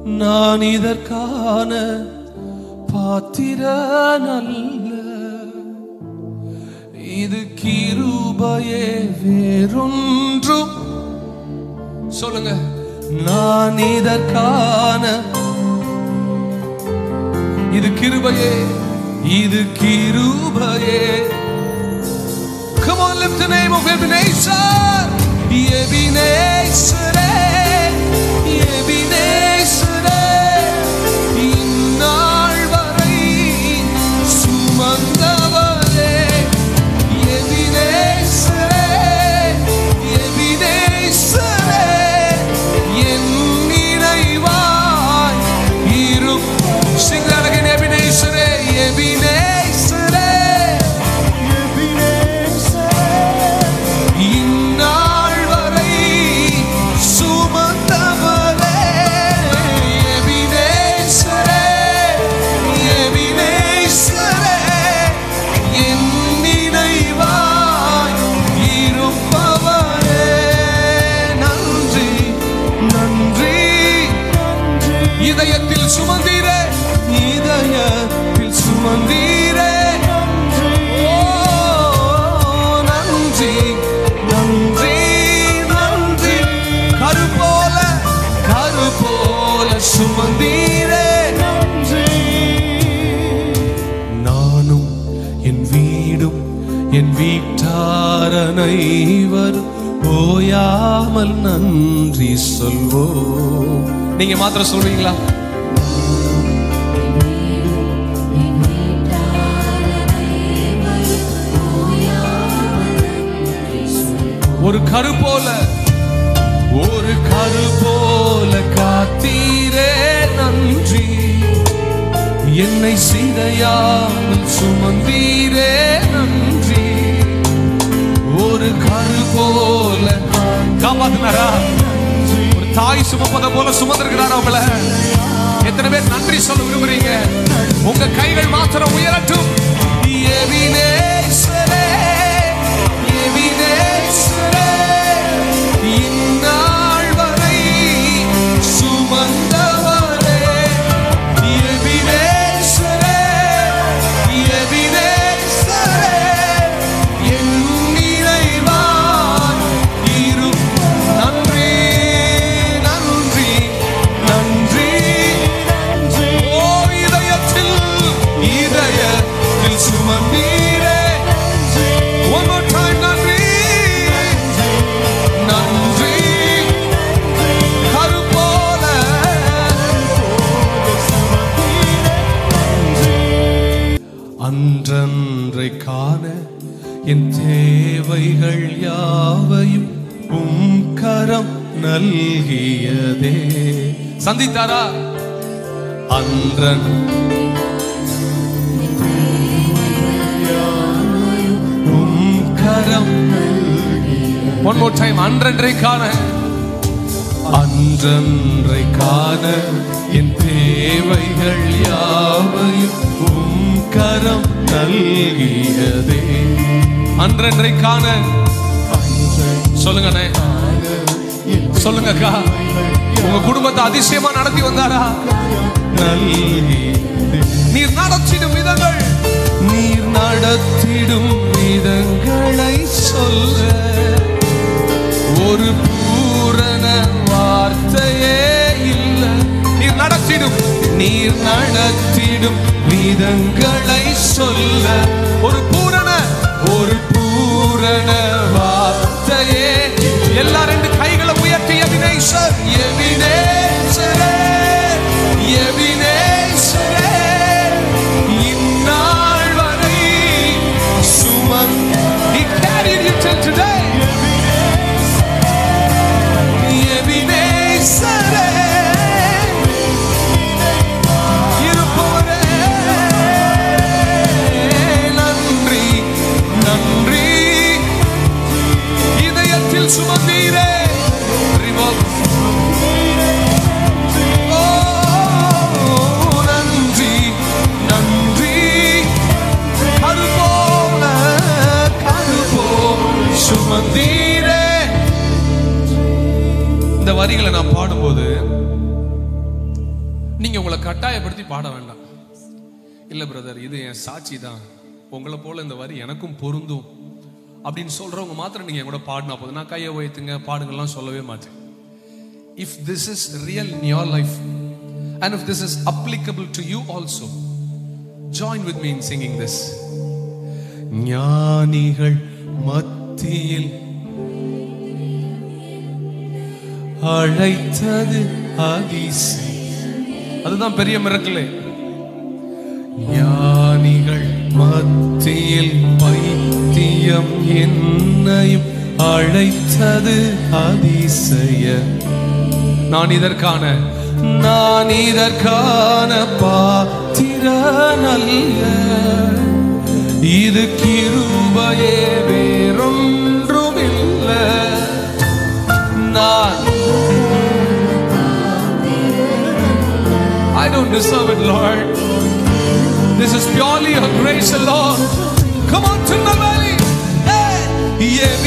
நான் இதற்கான பாத்திரன் அல்ல இது கிருபையே வேறொன்றும் சொல்லுங்க நான் இதற்கான இது கிருபையே இது கிருபையே Come on, lift the name of Ebenezer. Ebenezer, Ebenezer. இந்நாள் வரை சுமந்தவரே. Ebenezer, Ebenezer. என் நினைவாய் இருக்கும். Sing that again, Ebenezer, Ebenezer. இந்நாள் வரை சுமந்தவரே எபினேசரே எபினேசரே என் நினைவாய் இருப்பவரே நன்றி நன்றி இதயத்தில் சுமந்தீரே இதயத்தில் சுமந்தீரே ஓ, நன்றி நன்றி நன்றி கரு போல கரு போல சுமந்தீரே நானும் என் வீடும் என் வீட்டார் அனைவரும் ஓயாமல் நன்றி சொல்வோம் நீங்க மாத்திரம் சொல்றீங்களா ஒரு கரு போல ஒரு கரு போல காத்தீரே நன்றி என்னை சிதையாமல் சுமந்தீரே நன்றி ஒரு கரு போல காப்பாத்தினாரா ஒரு தாய் சுமப்பத போல சுமந்திருக்கிறாரா உங்களை எத்தனை பேர் நன்றி சொல்ல விரும்புறீங்க உங்க கைகள் மாத்திரம் உயரட்டும் எபினேசரே, எபினேசரே, இந்நாள் வரை சுமந்தவரே எபினேசரே, எபினேசரே, என் நினைவாய் இரும். நன்றி நன்றி நன்றி ஓ இதயத்தில் இதயத்தில் சுமந்தீரே One more time, நன்றி நன்றி கரு போல அன்றன்றை காண என் தேவைகள் யாவையும் உம் கரம் நல்கியதே சந்தித்தாரா அன்றன் உம் கரம் ஒன் மோர் டைம் அன்றன்றை காண அன்றன்றை காண என் தேவைகள் யாவையும் உம் கரம் நல்கியதே அன்றன்றை காண சொல்லுங்க அண்ணே. சொல்லுங்க அக்கா உங்க குடும்பத்தை அதிசயமா நடத்தி வந்தாரா நல்கி நீர் நடத்திடும் விதங்கள் நீர் நடத்திடும் விதங்களை சொல்ல ஒரு பூரண வார்த்தையே இல்ல நீர் நடத்திடும் நீர் நடத்திடும் விதங்களை சொல்ல ஒரு பூரண ஒரு பூரண வார்த்தையே எல்லா ரெண்டு கைகளை உயர்த்தி எபினேசர் எபினேசரே எபினேசரே இந்நாள் வரை Suman He carried you till today எபினேசரே இருப்பவரே நன்றி நன்றி இதயத்தில் சுமந்தீரே ரிவல் ஓ நன்றி நன்றி கரு போல கரு போல் சுமந்தீரே இந்த வரிகளை நான் பாடும்போது நீங்க உங்களை கட்டாயப்படுத்தி பாட வேண்டாம் இல்ல பிரதர் இது என் சாட்சி தான் உங்களை போல இந்த வரி எனக்கும் பொருந்தும் அப்படின்னு சொல்றவங்க மாத்திரம் நீங்க என் கூட பாடினா போதும் நான் கையை உயர்த்துங்க பாடுங்கள்லாம் சொல்லவே மாட்டேன் if this is real in your life and if this is applicable to you also join with me in singing this ஞானிகள் மத்தியில் அழைத்தது அதிசயம் அதுதான் பெரிய மிரக்கலே ஞானிகள் மத்தியில் பைத்தியம் என்னையும் அழைத்தது அதிசய நான் இதற்கான நான் இதற்கான பாத்திரன் அல்ல இது கிருபையே வேறொன்றும் இல்லை நான் I don't deserve it, Lord. This is purely your grace alone. Come on, Tindalvalley. Hey! N